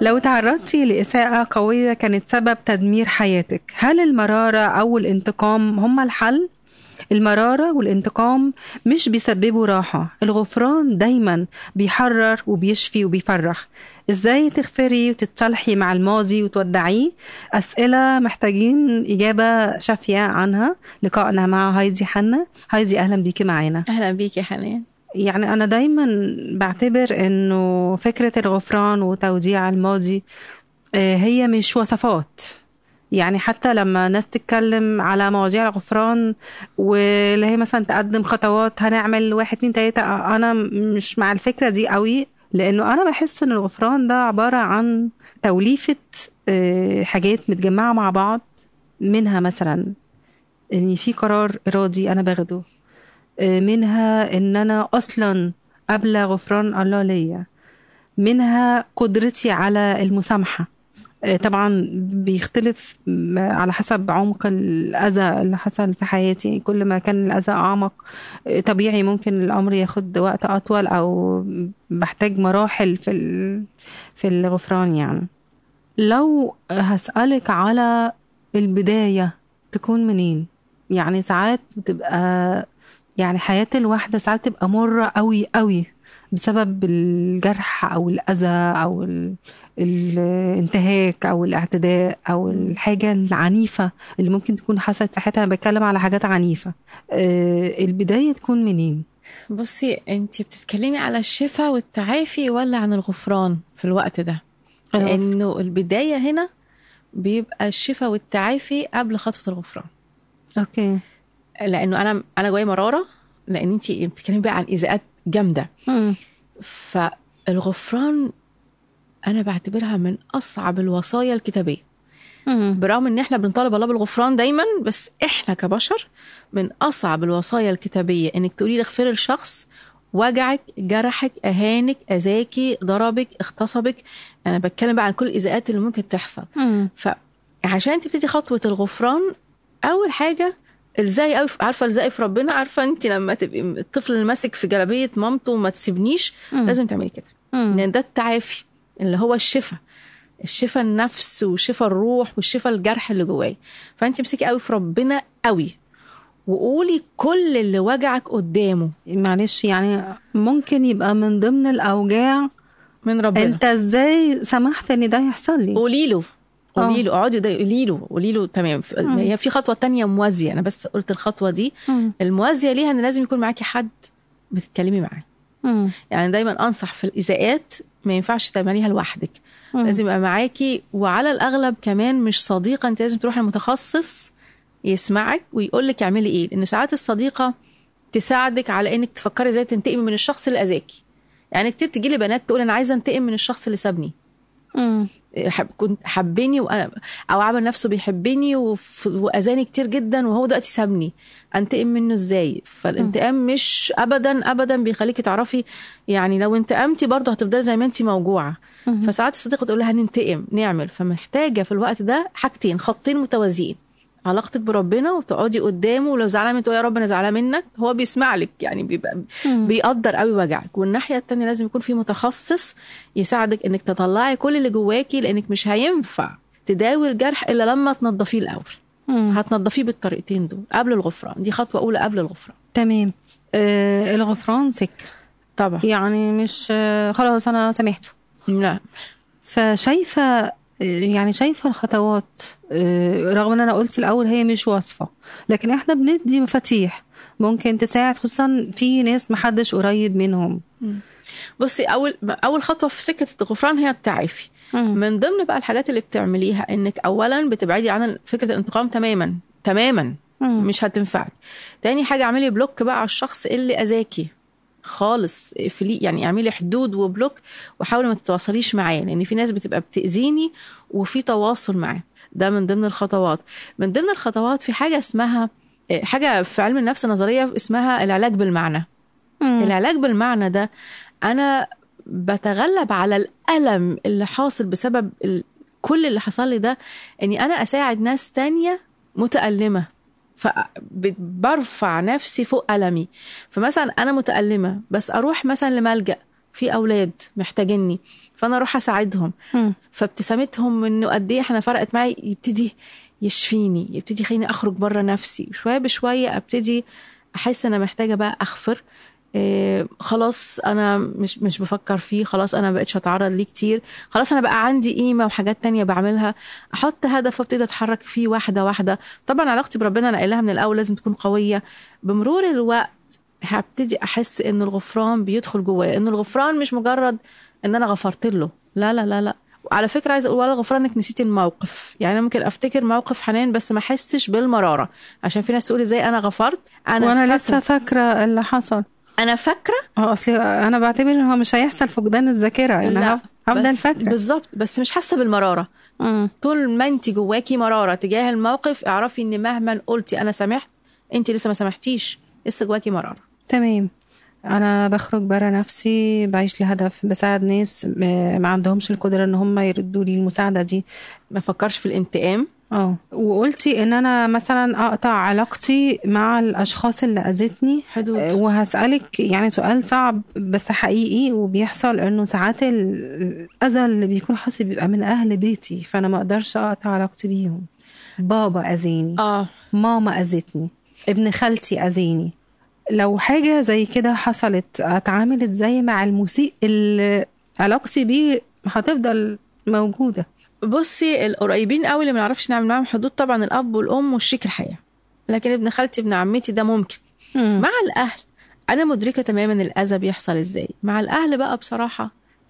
لو تعرضتي لإساءة قوية كانت سبب تدمير حياتك هل المرارة أو الانتقام هما الحل؟ المرارة والانتقام مش بيسببوا راحة الغفران دايما بيحرر وبيشفي وبيفرح ازاي تغفري وتتصالحي مع الماضي وتودعيه أسئلة محتاجين إجابة شافية عنها لقائنا مع هايدي حنا هايدي أهلا بيكي معانا اهلا بيك يا حنان يعني أنا دايما بعتبر إنه فكرة الغفران وتوديع الماضي آه، هي مش وصفات يعني حتى لما ناس تتكلم على مواضيع الغفران واللي هي مثلا تقدم خطوات هنعمل واحد اتنين تلاتة آه، أنا مش مع الفكرة دي قوي لأنه أنا بحس إن الغفران ده عبارة عن توليفة آه، حاجات متجمعة مع بعض منها مثلا إن في قرار إرادي أنا باخده آه، منها ان انا اصلا قبل غفران الله ليا منها قدرتي على المسامحه آه، طبعا بيختلف م- على حسب عمق الاذى اللي حصل في حياتي كل ما كان الاذى اعمق آه، طبيعي ممكن الامر ياخد وقت اطول او بحتاج مراحل في ال- في الغفران يعني لو هسألك على البداية تكون منين يعني ساعات بتبقى يعني حياة الواحدة ساعات تبقى مرة قوي قوي بسبب الجرح أو الأذى أو ال- الانتهاك أو الاعتداء أو الحاجة العنيفة اللي ممكن تكون حصلت في حياتها أنا بتكلم على حاجات عنيفة آه، البداية تكون منين؟ بصي انت بتتكلمي على الشفاء والتعافي ولا عن الغفران في الوقت ده لانه البدايه هنا بيبقى الشفاء والتعافي قبل خطوه الغفران أوكي لانه انا انا جوايا مراره لان انت بتتكلمي بقى عن ايذاءات جامده مم. فالغفران انا بعتبرها من اصعب الوصايا الكتابيه مم. برغم ان احنا بنطالب الله بالغفران دايما بس احنا كبشر من اصعب الوصايا الكتابيه انك تقولي اغفري لشخص وجعك جرحك اهانك اذاكي ضربك اغتصبك انا بتكلم بقى عن كل الايذاءات اللي ممكن تحصل مم. فعشان تبتدي خطوه الغفران اول حاجه الزقي قوي عارفه الزقي في ربنا عارفه انت لما تبقي الطفل اللي ماسك في جلابيه مامته وما تسيبنيش مم. لازم تعملي كده مم. لان ده التعافي اللي هو الشفاء الشفاء النفس وشفاء الروح والشفاء الجرح اللي جواي فانت امسكي قوي في ربنا قوي وقولي كل اللي وجعك قدامه معلش يعني ممكن يبقى من ضمن الأوجاع من ربنا انت ازاي سمحت ان ده يحصل لي قولي له قولي آه. له اقعدي ده- قولي له قولي له تمام في- مم. هي في خطوه تانية موازيه انا بس قلت الخطوه دي مم. الموازيه ليها ان لازم يكون معاكي حد بتتكلمي معاه مم. يعني دايما انصح في الايذاءات ما ينفعش تعمليها لوحدك مم. لازم يبقى معاكي وعلى الاغلب كمان مش صديقه انت لازم تروحي لمتخصص يسمعك ويقول لك اعملي ايه لان ساعات الصديقه تساعدك على انك تفكري ازاي تنتقمي من الشخص اللي اذاكي يعني كتير تجي لي بنات تقول انا عايزه انتقم من الشخص اللي سابني مم. حب كنت حبني وانا او عمل نفسه بيحبني وف- واذاني كتير جدا وهو دلوقتي سابني انتقم منه ازاي فالانتقام مش ابدا ابدا بيخليكي تعرفي يعني لو انتقمتي برضه هتفضلي زي ما انت موجوعه مم. فساعات الصديقه تقول لها هننتقم نعمل فمحتاجه في الوقت ده حاجتين خطين متوازيين علاقتك بربنا وتقعدي قدامه ولو زعلانه منه تقولي يا رب انا زعلانه منك هو بيسمع لك يعني بيبقى مم. بيقدر قوي وجعك والناحيه التانية لازم يكون في متخصص يساعدك انك تطلعي كل اللي جواكي لانك مش هينفع تداوي الجرح الا لما تنضفيه الاول مم. هتنضفيه بالطريقتين دول قبل الغفران دي خطوه اولى قبل الغفران تمام آه الغفران سك طبعا يعني مش آه خلاص انا سامحته لا فشايفه آه، يعني شايفه الخطوات آه، رغم ان انا قلت في الاول هي مش وصفه لكن احنا بندي مفاتيح ممكن تساعد خصوصا في ناس محدش قريب منهم بصي اول اول خطوه في سكه الغفران هي التعافي مم. من ضمن بقى الحاجات اللي بتعمليها انك اولا بتبعدي عن فكره الانتقام تماما تماما مم. مش هتنفعك تاني حاجه اعملي بلوك بقى على الشخص اللي اذاكي خالص اقفلي يعني اعملي حدود وبلوك وحاولي ما تتواصليش معاه لان في ناس بتبقى بتاذيني وفي تواصل معاه ده من ضمن الخطوات من ضمن الخطوات في حاجه اسمها إيه، حاجه في علم النفس نظريه اسمها العلاج بالمعنى مم. العلاج بالمعنى ده انا بتغلب على الالم اللي حاصل بسبب ال... كل اللي حصل لي ده اني انا اساعد ناس تانية متألمة فبرفع نفسي فوق ألمي فمثلا أنا متألمة بس أروح مثلا لملجأ في أولاد محتاجيني فانا اروح اساعدهم مم. فابتسامتهم انه قد ايه احنا فرقت معي يبتدي يشفيني يبتدي يخليني اخرج بره نفسي شويه بشويه ابتدي احس انا محتاجه بقى اغفر إيه خلاص انا مش مش بفكر فيه خلاص انا بقتش اتعرض ليه كتير خلاص انا بقى عندي قيمه وحاجات تانية بعملها احط هدف وابتدي اتحرك فيه واحده واحده طبعا علاقتي بربنا انا قايلها من الاول لازم تكون قويه بمرور الوقت هبتدي احس ان الغفران بيدخل جوايا ان الغفران مش مجرد ان انا غفرت له لا لا لا لا وعلى فكره عايزه اقول ولا غفران انك نسيتي الموقف يعني انا ممكن افتكر موقف حنان بس ما احسش بالمراره عشان في ناس تقول ازاي انا غفرت انا وانا فاكرة- لسه فاكره اللي حصل انا فاكره اه اصلي انا بعتبر ان هو مش هيحصل فقدان الذاكره يعني لا، هف- هفضل بس- فاكره بالظبط بس مش حاسه بالمراره مم. طول ما انت جواكي مراره تجاه الموقف اعرفي ان مهما قلتي انا سامحت انت لسه ما سامحتيش لسه جواكي مراره تمام انا بخرج برا نفسي بعيش لهدف بساعد ناس ما ما عندهمش القدره ان هم يردوا لي المساعده دي ما فكرش في الانتقام اه وقلتي ان انا مثلا اقطع علاقتي مع الاشخاص اللي اذتني حدود. آه، وهسالك يعني سؤال صعب بس حقيقي وبيحصل انه ساعات ال- الاذى اللي بيكون حاصل بيبقى من اهل بيتي فانا ما اقدرش اقطع علاقتي بيهم بابا اذاني اه ماما اذتني ابن خالتي اذاني لو حاجه زي كده حصلت اتعامل ازاي مع المسيء اللي علاقتي بيه هتفضل موجوده بصي القريبين قوي اللي ما نعرفش نعمل معاهم حدود طبعا الاب والام وشريك الحياه لكن ابن خالتي ابن عمتي ده ممكن مع الاهل انا مدركه تماما الاذى بيحصل ازاي مع الاهل بقى بصراحه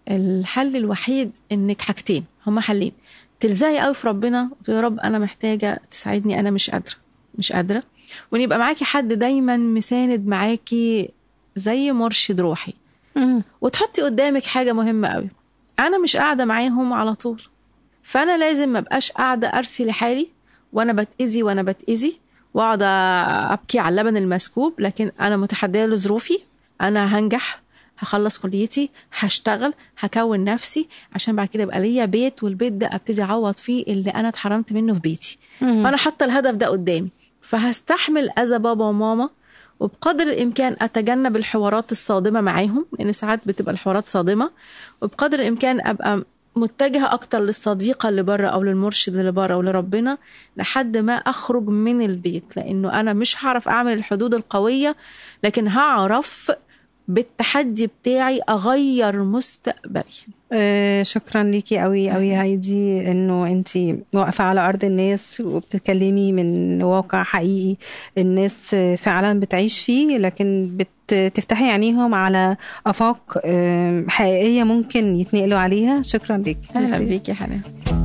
الحل الوحيد انك حاجتين هما حلين تلزقي قوي في ربنا وتقولي يا رب انا محتاجه تساعدني انا مش قادره مش قادره وان يبقى معاكي حد دايما مساند معاكي زي مرشد روحي مم. وتحطي قدامك حاجه مهمه قوي انا مش قاعده معاهم على طول فانا لازم ما ابقاش قاعده ارسي لحالي وانا بتاذي وانا بتاذي واقعد ابكي على اللبن المسكوب لكن انا متحديه لظروفي انا هنجح هخلص كليتي هشتغل هكون نفسي عشان بعد كده يبقى ليا بيت والبيت ده ابتدي اعوض فيه اللي انا اتحرمت منه في بيتي مم. فانا حاطه الهدف ده قدامي فهستحمل اذى بابا وماما وبقدر الامكان اتجنب الحوارات الصادمه معاهم لان ساعات بتبقى الحوارات صادمه وبقدر الامكان ابقى متجهه اكتر للصديقه اللي بره او للمرشد اللي بره ولربنا لحد ما اخرج من البيت لانه انا مش هعرف اعمل الحدود القويه لكن هعرف بالتحدي بتاعي اغير مستقبلي آه، شكرا ليكي قوي قوي هايدي انه انت واقفه على ارض الناس وبتتكلمي من واقع حقيقي الناس آه، فعلا بتعيش فيه لكن بتفتحي عينيهم على افاق آه، حقيقيه ممكن يتنقلوا عليها شكرا ليكي اهلا ميرسي. بيكي يا حنان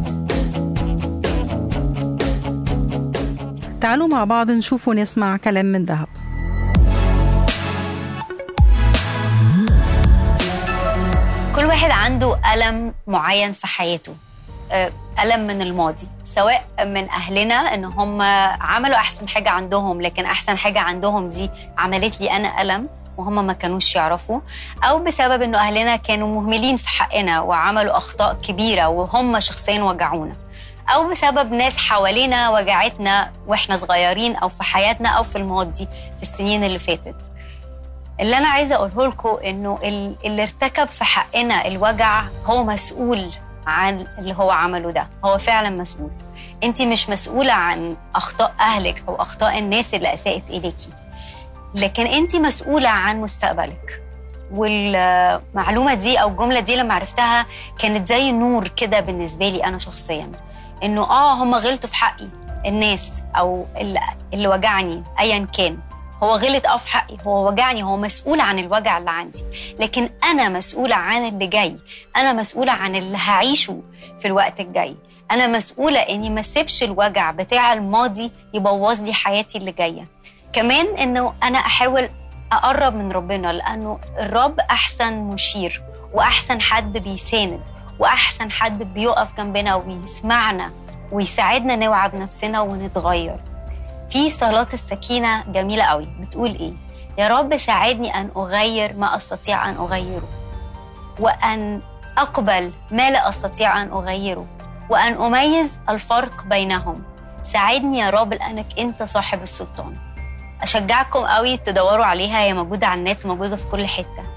تعالوا مع بعض نشوف ونسمع كلام من ذهب كل واحد عنده ألم معين في حياته آه، ألم من الماضي سواء من أهلنا إن هم عملوا أحسن حاجة عندهم لكن أحسن حاجة عندهم دي عملت لي أنا ألم وهم ما كانوش يعرفوا أو بسبب إنه أهلنا كانوا مهملين في حقنا وعملوا أخطاء كبيرة وهم شخصيا وجعونا أو بسبب ناس حوالينا وجعتنا وإحنا صغيرين أو في حياتنا أو في الماضي في السنين اللي فاتت اللي انا عايزه اقوله لكم انه ال- اللي ارتكب في حقنا الوجع هو مسؤول عن اللي هو عمله ده هو فعلا مسؤول انت مش مسؤوله عن اخطاء اهلك او اخطاء الناس اللي اساءت اليكي لكن انت مسؤوله عن مستقبلك والمعلومه دي او الجمله دي لما عرفتها كانت زي نور كده بالنسبه لي انا شخصيا انه اه هم غلطوا في حقي الناس او اللي, اللي وجعني ايا كان هو غلط اه في حقي هو وجعني هو مسؤول عن الوجع اللي عندي لكن انا مسؤوله عن اللي جاي انا مسؤوله عن اللي هعيشه في الوقت الجاي انا مسؤوله اني ما اسيبش الوجع بتاع الماضي يبوظ لي حياتي اللي جايه كمان انه انا احاول اقرب من ربنا لانه الرب احسن مشير واحسن حد بيساند واحسن حد بيقف جنبنا ويسمعنا ويساعدنا نوعى بنفسنا ونتغير في صلاة السكينة جميلة قوي بتقول إيه يا رب ساعدني أن أغير ما أستطيع أن أغيره وأن أقبل ما لا أستطيع أن أغيره وأن أميز الفرق بينهم ساعدني يا رب لأنك أنت صاحب السلطان أشجعكم قوي تدوروا عليها هي موجودة على النت موجودة في كل حتة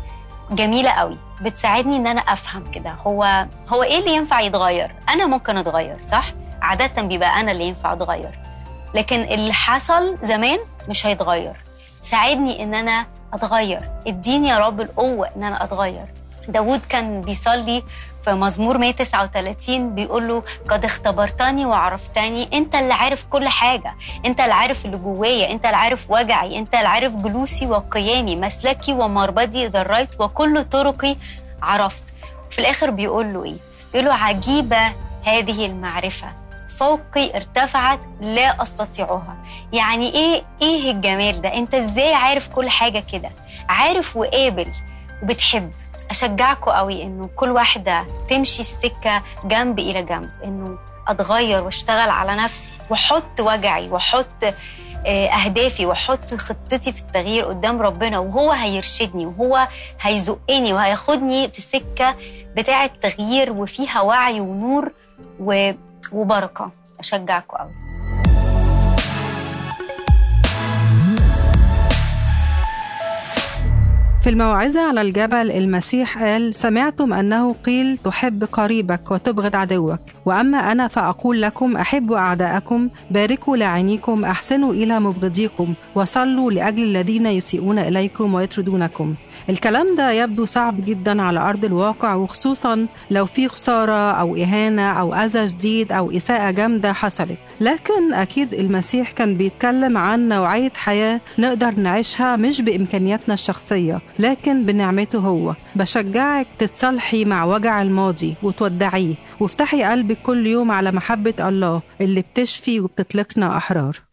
جميله قوي بتساعدني ان انا افهم كده هو هو ايه اللي ينفع يتغير انا ممكن اتغير صح عاده بيبقى انا اللي ينفع اتغير لكن اللي حصل زمان مش هيتغير ساعدني ان انا اتغير اديني يا رب القوه ان انا اتغير داود كان بيصلي في مزمور 139 بيقول له قد اختبرتني وعرفتني انت اللي عارف كل حاجه انت اللي عارف اللي جوايا انت اللي عارف وجعي انت اللي عارف جلوسي وقيامي مسلكي ومربدي ذريت وكل طرقي عرفت في الاخر بيقول له ايه بيقول له عجيبه هذه المعرفه فوقي ارتفعت لا استطيعها يعني ايه ايه الجمال ده انت ازاي عارف كل حاجه كده عارف وقابل وبتحب اشجعكم قوي انه كل واحده تمشي السكه جنب الى جنب انه اتغير واشتغل على نفسي واحط وجعي واحط اهدافي واحط خطتي في التغيير قدام ربنا وهو هيرشدني وهو هيزقني وهياخدني في السكه بتاعه تغيير وفيها وعي ونور و وبركه اشجعكم قوي في الموعظة على الجبل المسيح قال سمعتم أنه قيل تحب قريبك وتبغض عدوك وأما أنا فأقول لكم أحبوا أعداءكم باركوا لاعنيكم أحسنوا إلى مبغضيكم وصلوا لأجل الذين يسيئون إليكم ويطردونكم الكلام ده يبدو صعب جدا على أرض الواقع وخصوصا لو في خسارة أو إهانة أو أذى شديد أو إساءة جامدة حصلت لكن أكيد المسيح كان بيتكلم عن نوعية حياة نقدر نعيشها مش بإمكانياتنا الشخصية لكن بنعمته هو بشجعك تتصالحي مع وجع الماضي وتودعيه وافتحي قلبك كل يوم على محبة الله اللي بتشفي وبتطلقنا أحرار